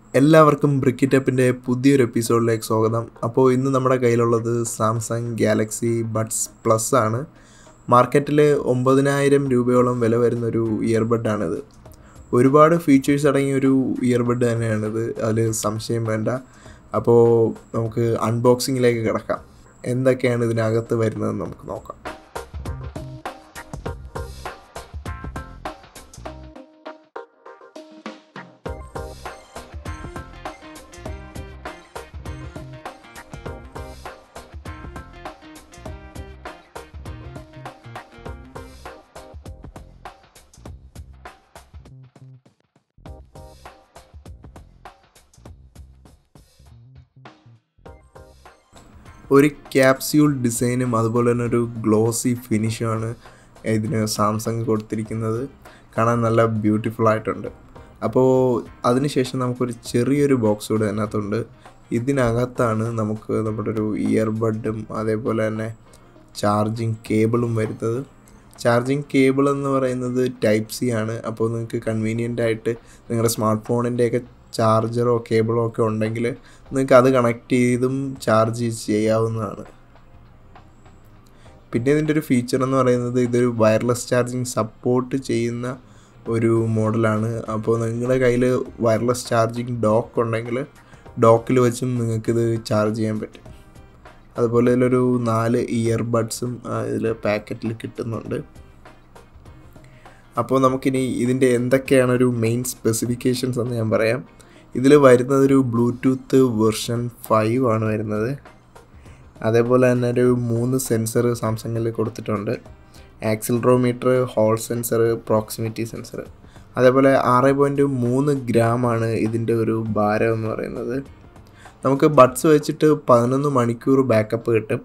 എല്ലാവർക്കും ബ്രിക്കിറ്റപ്പിൻ്റെ പുതിയൊരു എപ്പിസോഡിലേക്ക് സ്വാഗതം അപ്പോൾ ഇന്ന് നമ്മുടെ കയ്യിലുള്ളത് സാംസങ് ഗാലക്സി ബഡ്സ് പ്ലസ് ആണ് മാർക്കറ്റിൽ ഒമ്പതിനായിരം രൂപയോളം വില വരുന്നൊരു ഇയർബഡാണിത് ഒരുപാട് ഫീച്ചേഴ്സ് അടങ്ങിയ ഒരു ഇയർബഡ് തന്നെയാണിത് അതിൽ സംശയം വേണ്ട അപ്പോൾ നമുക്ക് അൺബോക്സിങ്ങിലേക്ക് കിടക്കാം എന്തൊക്കെയാണ് ഇതിനകത്ത് വരുന്നതെന്ന് നമുക്ക് നോക്കാം ഒരു ക്യാപ്സ്യൂൾ ഡിസൈനും അതുപോലെ തന്നെ ഒരു ഗ്ലോസി ഫിനിഷുമാണ് ഇതിന് സാംസങ് കൊടുത്തിരിക്കുന്നത് കാണാൻ നല്ല ബ്യൂട്ടിഫുൾ ആയിട്ടുണ്ട് അപ്പോൾ അതിനുശേഷം നമുക്കൊരു ചെറിയൊരു ബോക്സ് കൂടെ അതിനകത്തുണ്ട് ഇതിനകത്താണ് നമുക്ക് നമ്മുടെ ഒരു ഇയർബഡും അതേപോലെ തന്നെ ചാർജിങ് കേബിളും വരുന്നത് ചാർജിങ് കേബിൾ എന്ന് പറയുന്നത് ടൈപ്പ് സി ആണ് അപ്പോൾ നിങ്ങൾക്ക് കൺവീനിയൻ്റ് ആയിട്ട് നിങ്ങളുടെ സ്മാർട്ട് ഫോണിൻ്റെയൊക്കെ ചാർജറോ കേബിളോ ഒക്കെ ഉണ്ടെങ്കിൽ നിങ്ങൾക്ക് അത് കണക്ട് ചെയ്തും ചാർജ് ചെയ്യാവുന്നതാണ് പിന്നെ ഇതിൻ്റെ ഒരു ഫീച്ചർ എന്ന് പറയുന്നത് ഇതൊരു വയർലെസ് ചാർജിങ് സപ്പോർട്ട് ചെയ്യുന്ന ഒരു മോഡലാണ് അപ്പോൾ നിങ്ങളുടെ കയ്യിൽ വയർലെസ് ചാർജിങ് ഡോക്ക് ഉണ്ടെങ്കിൽ ഡോക്കിൽ വെച്ചും നിങ്ങൾക്കിത് ചാർജ് ചെയ്യാൻ പറ്റും അതുപോലെ ഇതിലൊരു നാല് ഇയർബഡ്സും ഇതിൽ പാക്കറ്റിൽ കിട്ടുന്നുണ്ട് അപ്പോൾ നമുക്കിനി ഇതിൻ്റെ എന്തൊക്കെയാണ് ഒരു മെയിൻ സ്പെസിഫിക്കേഷൻസ് എന്ന് ഞാൻ പറയാം ഇതിൽ വരുന്നത് ഒരു ബ്ലൂടൂത്ത് വെർഷൻ ഫൈവ് ആണ് വരുന്നത് അതേപോലെ തന്നെ ഒരു മൂന്ന് സെൻസർ സാംസങ്ങിൽ കൊടുത്തിട്ടുണ്ട് accelerometer hall sensor proximity sensor അതേപോലെ ആറ് പോയിൻറ്റ് മൂന്ന് ഗ്രാമാണ് ഇതിൻ്റെ ഒരു ഭാരം എന്ന് പറയുന്നത് നമുക്ക് ബഡ്സ് വെച്ചിട്ട് പതിനൊന്ന് മണിക്കൂർ ബാക്കപ്പ് കിട്ടും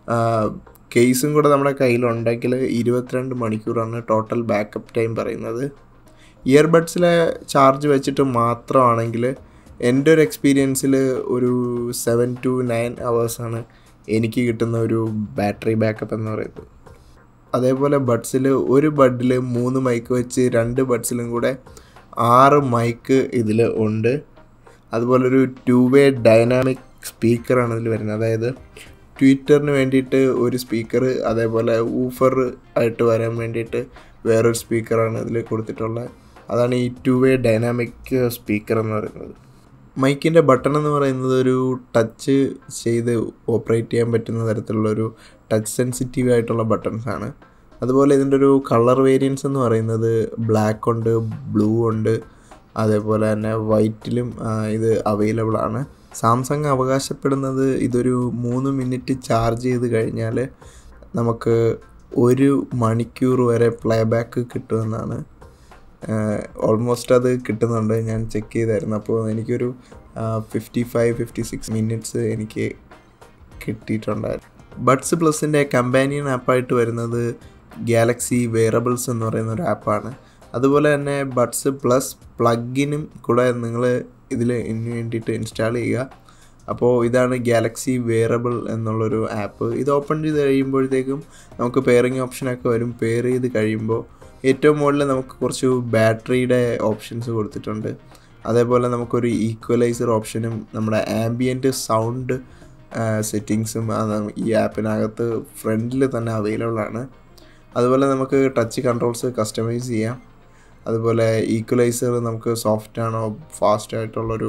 കേസും കൂടെ നമ്മുടെ കയ്യിലുണ്ടെങ്കിൽ ഇരുപത്തിരണ്ട് മണിക്കൂറാണ് ടോട്ടൽ ബാക്കപ്പ് ടൈം പറയുന്നത് ഇയർബഡ്സിലെ ചാർജ് വെച്ചിട്ട് മാത്രമാണെങ്കിൽ എൻ്റെ ഒരു എക്സ്പീരിയൻസിൽ ഒരു സെവൻ ടു നയൻ അവേഴ്സാണ് എനിക്ക് കിട്ടുന്ന ഒരു ബാറ്ററി ബാക്കപ്പ് എന്ന് പറയുന്നത് അതേപോലെ ബഡ്സിൽ ഒരു ബഡിൽ മൂന്ന് മൈക്ക് വെച്ച് രണ്ട് ബഡ്സിലും കൂടെ ആറ് മൈക്ക് ഇതിൽ ഉണ്ട് അതുപോലെ ഒരു ടു വേ ഡൈനാമിക് സ്പീക്കറാണ് ഇതിൽ വരുന്നത് അതായത് ട്വിറ്ററിന് വേണ്ടിയിട്ട് ഒരു സ്പീക്കർ അതേപോലെ ഊഫർ ആയിട്ട് വരാൻ വേണ്ടിയിട്ട് വേറൊരു സ്പീക്കറാണ് ഇതിൽ കൊടുത്തിട്ടുള്ളത് അതാണ് ഈ ടു വേ ഡൈനാമിക് സ്പീക്കർ എന്ന് പറയുന്നത് മൈക്കിൻ്റെ ബട്ടൺ എന്ന് പറയുന്നത് ഒരു ടച്ച് ചെയ്ത് ഓപ്പറേറ്റ് ചെയ്യാൻ പറ്റുന്ന തരത്തിലുള്ള ഒരു ടച്ച് സെൻസിറ്റീവ് ആയിട്ടുള്ള ബട്ടൺസ് ആണ് അതുപോലെ ഇതിൻ്റെ ഒരു കളർ വേരിയൻസ് എന്ന് പറയുന്നത് ബ്ലാക്ക് ഉണ്ട് ബ്ലൂ ഉണ്ട് അതേപോലെ തന്നെ വൈറ്റിലും ഇത് അവൈലബിൾ ആണ് സാംസങ് അവകാശപ്പെടുന്നത് ഇതൊരു മൂന്ന് മിനിറ്റ് ചാർജ് ചെയ്ത് കഴിഞ്ഞാൽ നമുക്ക് ഒരു മണിക്കൂർ വരെ പ്ലേ ബാക്ക് കിട്ടുമെന്നാണ് ഓൾമോസ്റ്റ് അത് കിട്ടുന്നുണ്ട് ഞാൻ ചെക്ക് ചെയ്തായിരുന്നു അപ്പോൾ എനിക്കൊരു fifty five fifty six minutes എനിക്ക് കിട്ടിയിട്ടുണ്ടായിരുന്നു ബഡ്സ് പ്ലസിൻ്റെ കമ്പാനിയൻ ആപ്പായിട്ട് വരുന്നത് ഗാലക്സി വെയറബിൾസ് എന്ന് പറയുന്ന ഒരു ആപ്പാണ് അതുപോലെ തന്നെ ബഡ്സ് പ്ലസ് പ്ലഗിനും കൂടെ നിങ്ങൾ ഇതിൽ ഇതിന് വേണ്ടിയിട്ട് ഇൻസ്റ്റാൾ ചെയ്യുക അപ്പോൾ ഇതാണ് ഗാലക്സി വെയറബിൾ എന്നുള്ളൊരു ആപ്പ് ഇത് ഓപ്പൺ ചെയ്ത് കഴിയുമ്പോഴത്തേക്കും നമുക്ക് പെയറിങ് ഓപ്ഷനൊക്കെ വരും പെയർ ചെയ്ത് കഴിയുമ്പോൾ ഏറ്റവും മുകളിൽ നമുക്ക് കുറച്ച് ബാറ്ററിയുടെ ഓപ്ഷൻസ് കൊടുത്തിട്ടുണ്ട് അതേപോലെ നമുക്കൊരു ഈക്വലൈസർ ഓപ്ഷനും നമ്മുടെ ആംബിയൻറ്റ് സൗണ്ട് സെറ്റിങ്സും ഈ ആപ്പിനകത്ത് ഫ്രണ്ടിൽ തന്നെ അവൈലബിൾ ആണ് അതുപോലെ നമുക്ക് ടച്ച് കൺട്രോൾസ് കസ്റ്റമൈസ് ചെയ്യാം അതുപോലെ ഈക്വലൈസർ നമുക്ക് സോഫ്റ്റ് ആണോ ഫാസ്റ്റ് ആയിട്ടുള്ളൊരു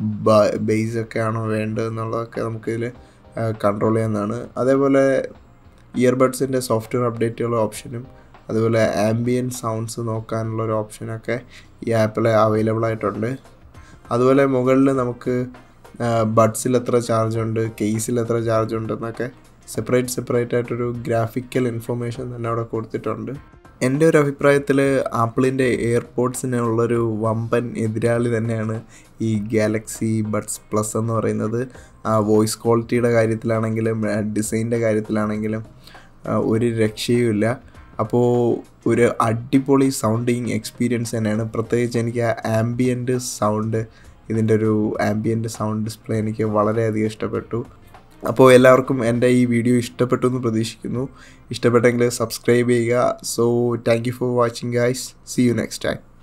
ബേസ് ഒക്കെ ആണോ വേണ്ടത് എന്നുള്ളതൊക്കെ നമുക്കിതിൽ കൺട്രോൾ ചെയ്യാവുന്നതാണ് അതേപോലെ ഇയർബഡ്സിൻ്റെ സോഫ്റ്റ്വെയർ അപ്ഡേറ്റുള്ള ഓപ്ഷനും അതുപോലെ ആംബിയൻ സൗണ്ട്സ് നോക്കാനുള്ള ഒരു ഓപ്ഷനൊക്കെ ഈ ആപ്പിൽ അവൈലബിൾ ആയിട്ടുണ്ട് അതുപോലെ മുകളിൽ നമുക്ക് ബഡ്സിൽ എത്ര ചാർജ് ഉണ്ട് കേസിൽ എത്ര ചാർജ് ഉണ്ട് എന്നൊക്കെ സെപ്പറേറ്റ് സെപ്പറേറ്റ് ആയിട്ടൊരു ഗ്രാഫിക്കൽ ഇൻഫർമേഷൻ തന്നെ അവിടെ കൊടുത്തിട്ടുണ്ട് എൻ്റെ ഒരു അഭിപ്രായത്തിൽ ആപ്പിളിൻ്റെ എയർപോർട്സിനുള്ളൊരു വമ്പൻ എതിരാളി തന്നെയാണ് ഈ ഗാലക്സി ബഡ്സ് പ്ലസ് എന്ന് പറയുന്നത് വോയിസ് ക്വാളിറ്റിയുടെ കാര്യത്തിലാണെങ്കിലും ഡിസൈൻ്റെ കാര്യത്തിലാണെങ്കിലും ഒരു രക്ഷയുമില്ല അപ്പോൾ ഒരു അടിപൊളി സൗണ്ടിങ് എക്സ്പീരിയൻസ് തന്നെയാണ് പ്രത്യേകിച്ച് എനിക്ക് ആ ആംബിയൻ്റ് സൗണ്ട് ഇതിൻ്റെ ഒരു ആംബിയൻ്റ് സൗണ്ട് ഡിസ്പ്ലേ എനിക്ക് വളരെയധികം ഇഷ്ടപ്പെട്ടു അപ്പോൾ എല്ലാവർക്കും എൻ്റെ ഈ വീഡിയോ ഇഷ്ടപ്പെട്ടു എന്ന് പ്രതീക്ഷിക്കുന്നു ഇഷ്ടപ്പെട്ടെങ്കിൽ സബ്സ്ക്രൈബ് ചെയ്യുക so thank you for watching guys see you next time